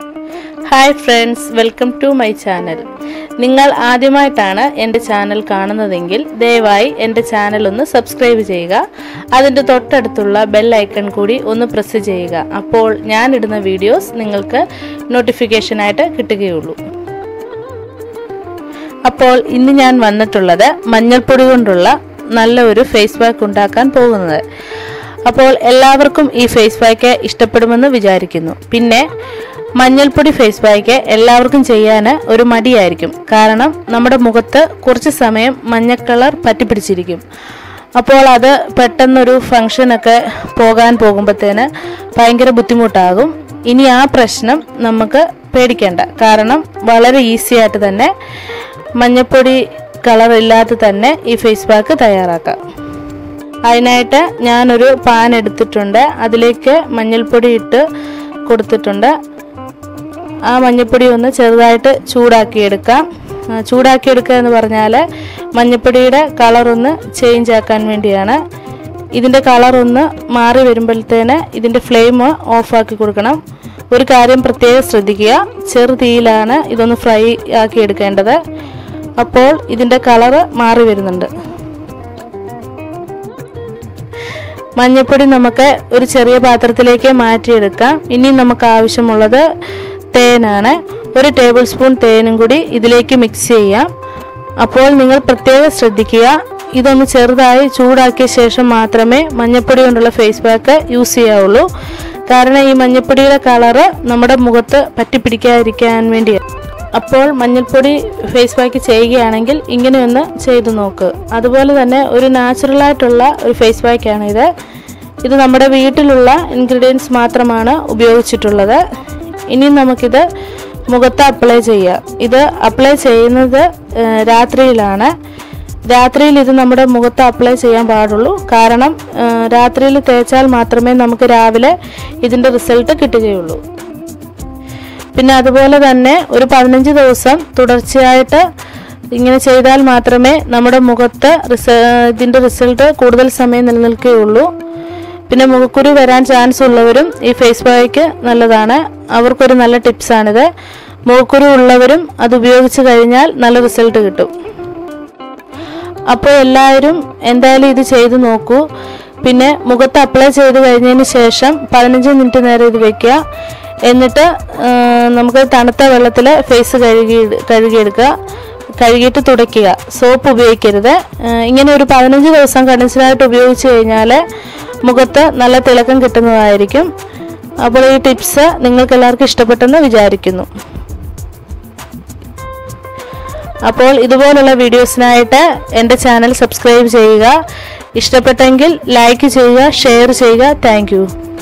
hi friends welcome to my channel നിങ്ങൾ ആദ്യമായിട്ടാണ് എൻ്റെ ചാനൽ കാണുന്നതെങ്കിൽ ദയവായി എൻ്റെ ചാനൽ ഒന്ന് സബ്സ്ക്രൈബ് ചെയ്യുക അതിൻ്റെ തൊട്ടടുത്തുള്ള ബെൽ ഐക്കൺ കൂടി ഒന്ന് പ്രസ് ചെയ്യുക അപ്പോൾ ഞാനിടുന്ന വീഡിയോസ് നിങ്ങൾക്ക് നോട്ടിഫിക്കേഷനായിട്ട് കിട്ടുകയുള്ളൂ അപ്പോൾ ഇന്ന് ഞാൻ വന്നിട്ടുള്ളത് മഞ്ഞൾപ്പൊടി കൊണ്ടുള്ള നല്ല ഒരു ഫേസ് പാക്ക് ഉണ്ടാക്കാൻ പോകുന്നത് അപ്പോൾ എല്ലാവർക്കും ഈ ഫേസ് പാക്ക് ഇഷ്ടപ്പെടുമെന്ന് വിചാരിക്കുന്നു പിന്നെ മഞ്ഞൾപ്പൊടി ഫേസ് പാക്ക് എല്ലാവർക്കും ചെയ്യാൻ ഒരു മടിയായിരിക്കും കാരണം നമ്മുടെ മുഖത്ത് കുറച്ച് സമയം മഞ്ഞ കളർ പറ്റിപ്പിടിച്ചിരിക്കും അപ്പോൾ അത് പെട്ടെന്നൊരു ഫങ്ഷനൊക്കെ പോകാൻ പോകുമ്പോഴത്തേന് ഭയങ്കര ബുദ്ധിമുട്ടാകും ഇനി ആ പ്രശ്നം നമുക്ക് പേടിക്കേണ്ട കാരണം വളരെ ഈസി ആയിട്ട് തന്നെ മഞ്ഞപ്പൊടി കളർ ഇല്ലാതെ തന്നെ ഈ ഫേസ് പാക്ക് തയ്യാറാക്കാം അതിനായിട്ട് ഞാനൊരു പാൻ എടുത്തിട്ടുണ്ട് അതിലേക്ക് മഞ്ഞൾപ്പൊടി ഇട്ട് കൊടുത്തിട്ടുണ്ട് ആ മഞ്ഞൾപ്പൊടി ഒന്ന് ചെറുതായിട്ട് ചൂടാക്കിയെടുക്കാം ആ, ചൂടാക്കിയെടുക്കുക എന്ന് പറഞ്ഞാൽ മഞ്ഞൾപ്പൊടിയുടെ കളറൊന്ന് ചേഞ്ച് ആക്കാൻ വേണ്ടിയാണ് ഇതിൻ്റെ കളറൊന്ന് മാറി വരുമ്പോഴത്തേന് ഇതിൻ്റെ ഫ്ലെയിം ഓഫാക്കി കൊടുക്കണം ഒരു കാര്യം പ്രത്യേകം ശ്രദ്ധിക്കുക ചെറു തീയിലാണ് ഇതൊന്ന് ഫ്രൈ ആക്കി എടുക്കേണ്ടത് അപ്പോൾ ഇതിൻ്റെ കളറ് മാറി വരുന്നുണ്ട് മഞ്ഞൾപ്പൊടി നമുക്ക് ഒരു ചെറിയ പാത്രത്തിലേക്ക് മാറ്റിയെടുക്കാം ഇനി നമുക്ക് ആവശ്യമുള്ളത് തേനാണ് ഒരു ടേബിൾ സ്പൂൺ തേനും കൂടി ഇതിലേക്ക് മിക്സ് ചെയ്യാം അപ്പോൾ നിങ്ങൾ പ്രത്യേകം ശ്രദ്ധിക്കുക ഇതൊന്ന് ചെറുതായി ചൂടാക്കിയ ശേഷം മാത്രമേ മഞ്ഞൾപ്പൊടി കൊണ്ടുള്ള ഫേസ് പാക്ക് യൂസ് ചെയ്യാവുള്ളൂ കാരണം ഈ മഞ്ഞൾപ്പൊടിയുടെ കളറ് നമ്മുടെ മുഖത്ത് പറ്റിപ്പിടിക്കാതിരിക്കാൻ വേണ്ടിയാണ് അപ്പോൾ മഞ്ഞൾപ്പൊടി ഫേസ് പാക്ക് ചെയ്യുകയാണെങ്കിൽ ഇങ്ങനെയൊന്ന് ചെയ്തു നോക്ക് അതുപോലെ തന്നെ ഒരു നാച്ചുറലായിട്ടുള്ള ഒരു ഫേസ് പാക്കാണ് ഇത് ഇത് നമ്മുടെ വീട്ടിലുള്ള ഇൻഗ്രീഡിയൻസ് മാത്രമാണ് ഉപയോഗിച്ചിട്ടുള്ളത് ഇനി നമുക്കിത് മുഖത്ത് അപ്ലൈ ചെയ്യാം ഇത് അപ്ലൈ ചെയ്യുന്നത് ഏഹ്, രാത്രിയിലാണ് രാത്രിയിൽ ഇത് നമ്മുടെ മുഖത്ത് അപ്ലൈ ചെയ്യാൻ പാടുള്ളൂ കാരണം ഏഹ്, രാത്രിയിൽ തേച്ചാൽ മാത്രമേ നമുക്ക് രാവിലെ ഇതിൻ്റെ റിസൾട്ട് കിട്ടുകയുള്ളൂ പിന്നെ അതുപോലെ തന്നെ ഒരു പതിനഞ്ച് ദിവസം തുടർച്ചയായിട്ട് ഇങ്ങനെ ചെയ്താൽ മാത്രമേ നമ്മുടെ മുഖത്ത് റിസ ഇതിൻ്റെ റിസൾട്ട് കൂടുതൽ സമയം നിലനിൽക്കുകയുള്ളൂ പിന്നെ മുഖക്കുരു വരാൻ ചാൻസ് ഉള്ളവരും ഈ ഫേസ് പാക്ക് നല്ലതാണ് അവർക്കൊരു നല്ല ടിപ്സാണിത് മുഖക്കുരു ഉള്ളവരും അത് ഉപയോഗിച്ച് കഴിഞ്ഞാൽ നല്ല റിസൾട്ട് കിട്ടും അപ്പോൾ എല്ലാവരും എന്തായാലും ഇത് ചെയ്ത് നോക്കൂ പിന്നെ മുഖത്ത് അപ്ലൈ ചെയ്ത് കഴിഞ്ഞതിന് ശേഷം പതിനഞ്ച് മിനിറ്റ് നേരം ഇത് വെക്കുക എന്നിട്ട് ആ, നമുക്ക് തണുത്ത വെള്ളത്തിൽ ഫേസ് കഴുകി കഴുകിയെടുക്കുക കഴുകിയിട്ട് തുടയ്ക്കുക സോപ്പ് ഉപയോഗിക്കരുത് ആ, ഇങ്ങനെ ഒരു പതിനഞ്ച് ദിവസം കണ്ടൻസ്ഡായിട്ട് ഉപയോഗിച്ച് കഴിഞ്ഞാൽ മുഖത്ത് നല്ല തിളക്കം കിട്ടുന്നതായിരിക്കും അപ്പോൾ ഈ ടിപ്സ് നിങ്ങൾക്ക് എല്ലാവർക്കും ഇഷ്ടപ്പെട്ടെന്ന് വിചാരിക്കുന്നു അപ്പോൾ ഇതുപോലുള്ള വീഡിയോസിനായിട്ട് എൻ്റെ ചാനൽ സബ്സ്ക്രൈബ് ചെയ്യുക ഇഷ്ടപ്പെട്ടെങ്കിൽ ലൈക്ക് ചെയ്യുക ഷെയർ ചെയ്യുക താങ്ക്